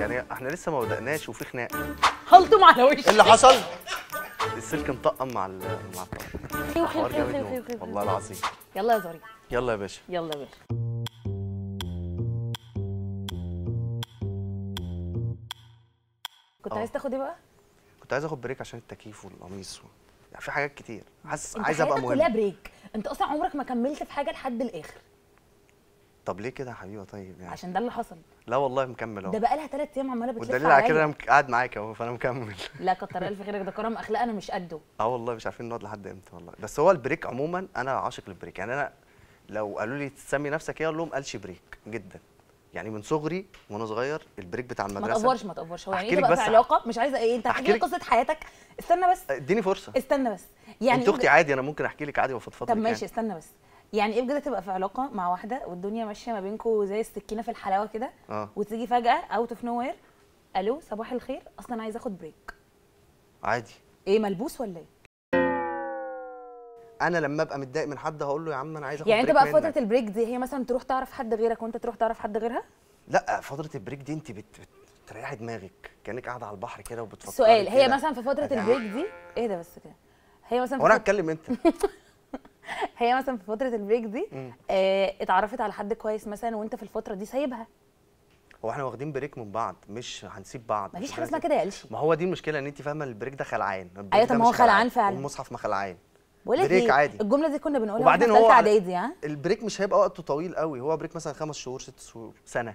يعني احنا لسه ما بدأناش وفي خناق هلطم على وشي ايه اللي حصل؟ السلك مطقم مع ال مع الطاولة. خيو خيو حوار خيو جامد خيو موت. خيو خيو. والله العظيم يلا يا زوري يلا يا باشا يلا يا باشا كنت آه. عايز تاخد ايه بقى؟ كنت عايز اخد بريك عشان التكييف والقميص و... يعني في حاجات كتير حاسس انت عايز ابقى حياتك كلها مهم بريك انت اصلا عمرك ما كملت في حاجه لحد الاخر طب ليه كده يا حبيبه طيب يعني عشان ده اللي حصل لا والله مكمل ده اهو بقى لها ثلاث ايام عماله بتلف والدليل على كده عليا انا مك- قاعد معاك اهو فانا مكمل لا كتر الف خيرك ده كرم اخلاق انا مش قده اه والله مش عارفين نقعد لحد امتى والله بس هو البريك عموما انا عاشق للبريك يعني انا لو قالوا لي تسمي نفسك ايه اقول لهم قالش بريك جدا يعني من صغري وانا صغير البريك بتاع ما المدرسه تقفرش ما تقفرش هو يعني أحكي ايه لك تبقى في بس- علاقه مش عايزه ايه انت أحكي هتحكي لي لك- قصه حياتك استنى بس اديني فرصه استنى بس يعني انت إيه اختي عادي انا ممكن احكي لك عادي وافضفض طب لك ماشي يعني. استنى بس يعني ايه بجد تبقى في علاقه مع واحده والدنيا ماشيه ما بينكم زي السكينه في الحلاوه كده اه وتيجي فجاه اوت اوف نو وير الو صباح الخير اصلا انا عايزه اخد بريك عادي ايه ملبوس ولا ايه انا لما ابقى متضايق من حد هقول له يا عم انا عايز اخد يعني انت بريك بقى في منك. فتره البريك دي هي مثلا تروح تعرف حد غيرك وانت تروح تعرف حد غيرها لا فتره البريك دي انت بت... بتريحي دماغك كانك قاعده على البحر كده وبتفكري السؤال هي كده. مثلا في فتره أدعم. البريك دي ايه ده بس كده هي مثلا هو انا في فت... هتكلم انت هي مثلا في فتره البريك دي مم. آه اتعرفت على حد كويس مثلا وانت في الفتره دي سايبها هو احنا واخدين بريك من بعض مش هنسيب بعض مفيش مش حاجه اسمها هنسيب- كده يا قلشي ما هو دي المشكله ان انت فاهمه البريك ده خلعان البريك أيوة، ده طب ما مش هو خلعان فعلا. والمصحف ما خلعان بقول لك بريك ايه عادي. الجمله دي كنا بنقولها وبعدين واحنا في هو ثالثه على- اعدادي ها البريك مش هيبقى وقته طويل قوي هو بريك مثلا خمس شهور ست شهور سنه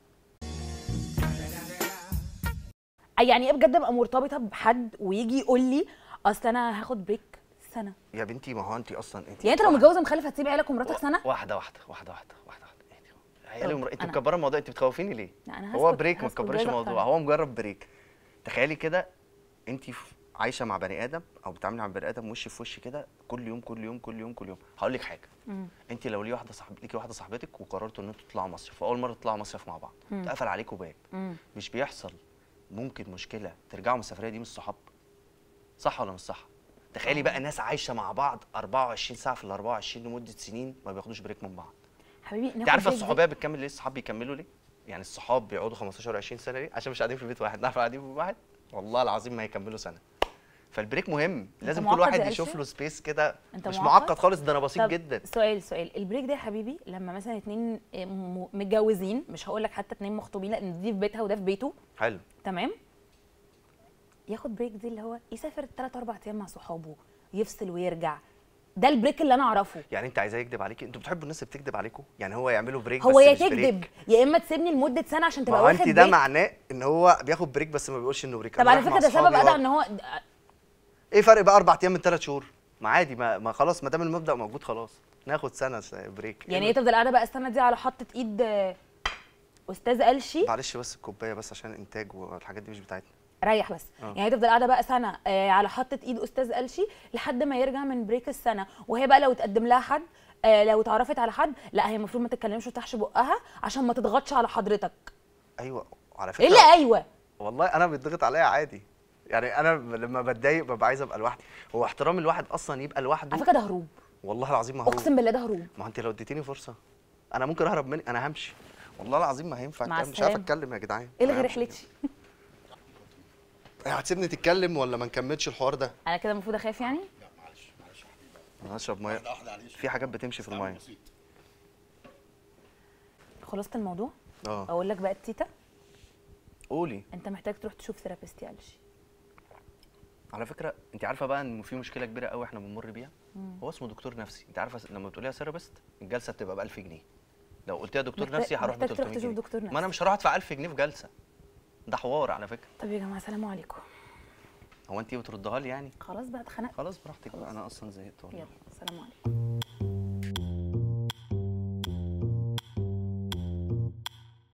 يعني ايه بجد ابقى مرتبطه بحد ويجي يقول لي اصل انا هاخد بريك سنه يا بنتي ما هو انت اصلا انت يعني انت لو متجوز ومخلف هتسيب عيالك ومراتك سنه واحده واحده واحده واحده واحده واحده اهدي. عيالي طب ومر... انت أنا- مكبره الموضوع انت بتخوفيني ليه لا، أنا هو هسكت- بريك ما هسكت تكبريش جوازك الموضوع فعلا. هو مجرد بريك تخيلي كده انت في- عايشه مع بني ادم او بتعاملي مع بني ادم وش في وش كده كل يوم كل يوم كل يوم كل يوم هقول لك حاجه مم. انت لو ليه واحده صاحب ليكي واحده صاحبتك وقررتوا ان انتوا تطلعوا مصيف واول مره تطلعوا مصيف مع بعض اتقفل عليكم باب مم. مش بيحصل ممكن مشكله ترجعوا من السفريه دي مش صحاب صح ولا مش صح تخيلي بقى ناس عايشه مع بعض 24 ساعه في ال 24 لمده سنين ما بياخدوش بريك من بعض حبيبي انت ناخد عارفه بريك دي. الصحوبيه بتكمل ليه الصحاب بيكملوا ليه يعني الصحاب بيقعدوا 15 20 سنه ليه عشان مش قاعدين في بيت واحد عارفه قاعدين في بيت واحد والله العظيم ما هيكملوا سنه فالبريك مهم لازم كل معقد واحد يا يشوف ألفي؟ له سبيس كده انت مش معقد؟ معقد خالص ده انا بسيط طب جدا سؤال سؤال البريك ده يا حبيبي لما مثلا اتنين م- م- متجوزين مش هقول لك حتى اتنين مخطوبين لان دي في بيتها وده في بيته حلو تمام ياخد بريك دي اللي هو يسافر 3 4 ايام مع صحابه يفصل ويرجع ده البريك اللي انا اعرفه يعني انت عايزاه يكذب عليكي انتوا بتحبوا الناس اللي بتكذب عليكم يعني هو يعملوا بريك هو بس يا مش بريك. تكذب يا اما تسيبني لمده سنه عشان ما تبقى هو واخد انت ده بريك معناه ان هو بياخد بريك بس ما بيقولش انه بريك طب أنا على رايح فكره مع ده سبب أصحابي ادى اه. ان هو ايه فرق بقى اربع ايام من ثلاث شهور ما عادي ما, ما خلاص ما دام المبدا موجود خلاص ناخد سنه س- بريك يعني هي تفضل قاعده بقى السنه دي على حطه ايد آه، استاذ قلشي معلش بس الكوبايه بس عشان الانتاج والحاجات دي مش بتاعتنا ريح بس اه. يعني هي تفضل قاعده بقى سنه آه، على حطه ايد استاذ قلشي لحد ما يرجع من بريك السنه وهي بقى لو تقدم لها حد آه، لو اتعرفت على حد لا هي المفروض ما تتكلمش وتحش بقها عشان ما تضغطش على حضرتك ايوه على ايه فكره اللي ايوه والله انا بيتضغط عليا عادي يعني انا لما بتضايق ببقى عايز ابقى لوحدي هو احترام الواحد اصلا يبقى لوحده على فكره ده هروب والله العظيم ما هروب اقسم بالله ده هروب ما هو انت لو اديتيني فرصه انا ممكن اهرب مني انا همشي والله العظيم ما هينفع مع أتكلم. مش عارف السلامة. اتكلم يا جدعان الغي أنا همشي. رحلتي هتسيبني تتكلم ولا ما نكملش الحوار ده انا كده المفروض اخاف يعني انا هشرب ميه في حاجات بتمشي في الميه خلصت الموضوع اه اقول لك بقى التيتا قولي انت محتاج تروح تشوف ثيرابيست يا قلشي على فكره انت عارفه بقى ان في مشكله كبيره قوي احنا بنمر بيها هو اسمه دكتور نفسي انت عارفه لما بتقوليها ثيرابيست الجلسه بتبقى ب 1000 جنيه لو قلت لها دكتور محتاج- نفسي هروح ب محتاج تروح 300 تشوف جنيه دكتور ما انا نفسي. مش هروح ادفع 1000 جنيه في جلسه ده حوار على فكره طب يا جماعه سلام عليكم هو انت بتردها لي يعني خلاص بقى اتخنقت خلاص براحتك بقى انا اصلا زهقت والله يلا سلام عليكم